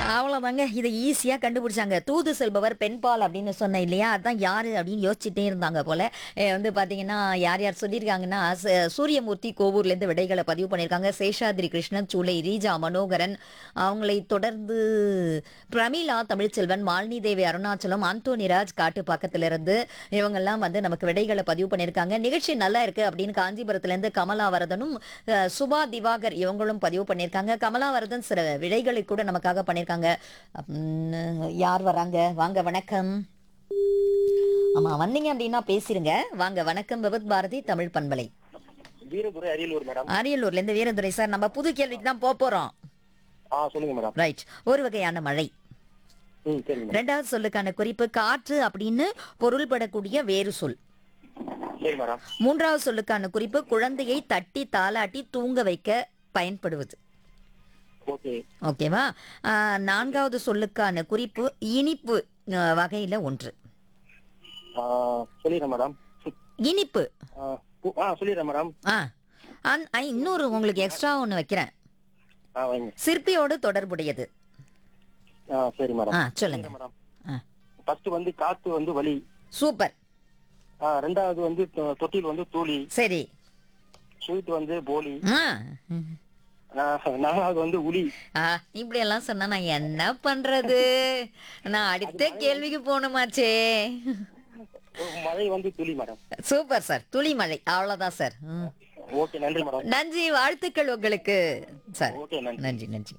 அவ்வளோதாங்க இதை ஈஸியாக கண்டுபிடிச்சாங்க தூது செல்பவர் பெண்பால் அப்படின்னு சொன்னேன் இல்லையா அதான் யாரு அப்படின்னு யோசிச்சுட்டே இருந்தாங்க போல அஹ் வந்து பார்த்தீங்கன்னா யார் யார் சொல்லியிருக்காங்கன்னா ச- சூரியமூர்த்தி கோவூர்லேருந்து விடைகளை பதிவு பண்ணியிருக்காங்க சேஷாத்ரி கிருஷ்ணன் சூளை ரீஜா மனோகரன் அவங்களை தொடர்ந்து பிரமிளா தமிழ்ச்செல்வன் மாலினி தேவி அருணாச்சலம் அந்தோனிராஜ் காட்டு பக்கத்திலிருந்து இவங்கெல்லாம் வந்து நமக்கு விடைகளை பதிவு பண்ணியிருக்காங்க நிகழ்ச்சி நல்லா இருக்கு அப்படின்னு காஞ்சிபுரத்துலேருந்து கமலாவரதனும் அஹ், சுபா திவாகர் இவங்களும் பதிவு பண்ணியிருக்காங்க கமலாவரதன் சில விடைகளை கூட நமக்காக பண்ணியிருக்காங்க உம், யார் வராங்க வாங்க வணக்கம் ஆமா வந்தீங்க அப்படின்னா பேசிருங்க வாங்க வணக்கம் விபத் பாரதி தமிழ் பண்பலை வீரதுரை அரியலூர் மேடம் அரியலூர்ல இருந்து வீரதுரை சார் நம்ம புது கேள்விக்கு தான் போக போறோம் ஆ சொல்லுங்க மேடம் ரைட் ஒரு வகையான மழை ம் சரிங்க மேடம் ரெண்டாவது சொல்லுக்கான குறிப்பு காற்று அப்படின்னு பொருள்படக்கூடிய வேறு சொல் சரி மேடம் மூன்றாவது சொல்லுக்கான குறிப்பு குழந்தையை தட்டி தாளாட்டி தூங்க வைக்க பயன்படுவது ஓகே ஓகேவா ஆஹ், நான்காவது சொல்லுக்கான குறிப்பு இனிப்பு ஆஹ், வகையில ஒன்று ஆ, சொல்லிடுறேன் மேடம் இனிப்பு ஆ, உ- ஆ சொல்லிடுறேன் மேடம் ஆ அன்- ஆ, இன்னொரு உங்களுக்கு எக்ஸ்ட்ரா ஒன்று வைக்கிறேன் ஆ வைங்க சிற்பியோடு தொடர்புடையது ஆ சரி மேடம் ஆ சொல்லுங்க மேடம் ஆ ஃபர்ஸ்ட் வந்து காத்து வந்து வலி சூப்பர் ஆ, ரெண்டாவது வந்து தொ- தொட்டில் வந்து தூளி சரி ஸ்வீட் வந்து போலி ஆ ஆ, நாலாவது வந்து உளி ஆ இப்படி எல்லாம் சொன்னா நான் என்ன பண்றது நான் அடுத்த கேள்விக்கு போகணுமாச்சே மழை வந்து துளி மேடம் சூப்பர் சார் துளிமழை அவ்வளவுதான் சார் ம். ஓகே நன்றி மேடம் நன்றி வாழ்த்துக்கள் உங்களுக்கு சார் ஓகே நன்றி நன்றி நன்றி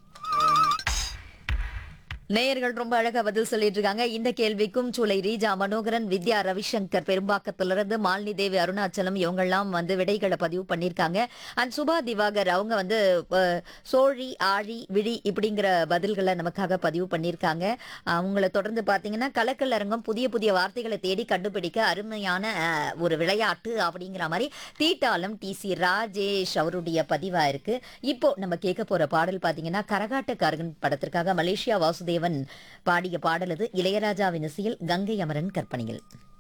நேயர்கள் ரொம்ப அழகா பதில் சொல்லிட்டு இருக்காங்க இந்த கேள்விக்கும் சூளை ரீஜா மனோகரன் வித்யா ரவிசங்கர் பெரும்பாக்கத்திலிருந்து மாலினி தேவி அருணாச்சலம் இவங்கெல்லாம் வந்து விடைகளை பதிவு பண்ணியிருக்காங்க அண்ட் சுபா திவாகர் அவங்க வந்து அஹ், சோழி ஆழி விழி இப்படிங்கிற பதில்களை நமக்காக பதிவு பண்ணியிருக்காங்க அவங்கள தொடர்ந்து பார்த்தீங்கன்னா கலக்கல் அரங்கம் புதிய புதிய வார்த்தைகளை தேடி கண்டுபிடிக்க அருமையான அஹ், ஒரு விளையாட்டு அப்படிங்கிற மாதிரி தீட்டாளம் டி சி ராஜேஷ் அவருடைய பதிவா இருக்கு இப்போ நம்ம கேட்க போற பாடல் பாத்தீங்கன்னா கரகாட்டக்காரன் படத்திற்காக மலேசியா வாசுதேவன் பாடிய பாடல் இது இளையராஜாவின் இசையில் கங்கை அமரன் கற்பனையில்